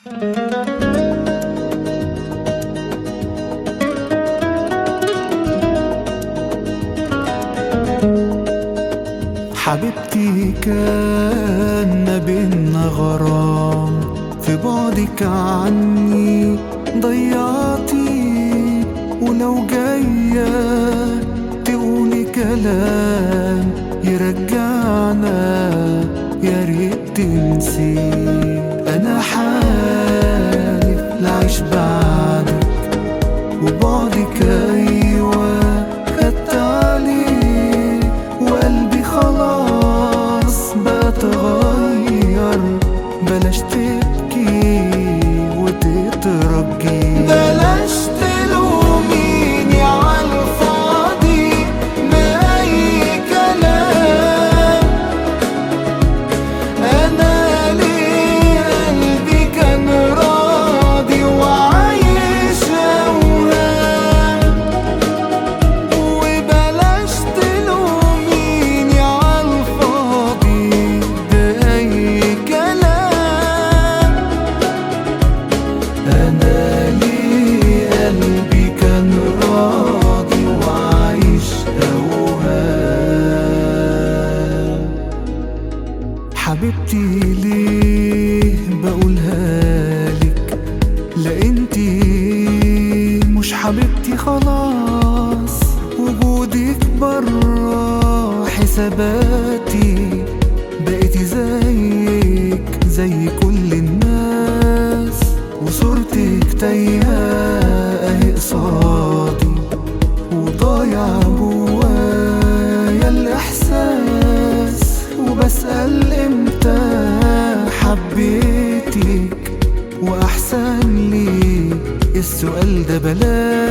حبيبتي كان ما بينا غرام في بعدك عني ضيعتي ولو جاية تقولي كلام يرجعنا يا ريت تنسي انا حالف لعيش بعدك وبعدك ايوه خدت عليه وقلبي خلاص بقى تغير بلاش تبكي وتترجي بلاش تلوميني عالفاضي بأي كلام أنا ليه قلبي كان راضي وعايش أوهام وبلاش تلوميني عالفاضي بأي كلام أنا ليه قلبي كان راضي وعايش أوهام حبيبتي ليه بقولها لك لا انتي مش حبيبتي خلاص وجودك برا حساباتي بقيتي زيك زي كل الناس وصورتك تايهة اهي قصادي وضايع جوايا الإحساس وبسأل إمتى حبيتك وأحسن لي السؤال ده بلاش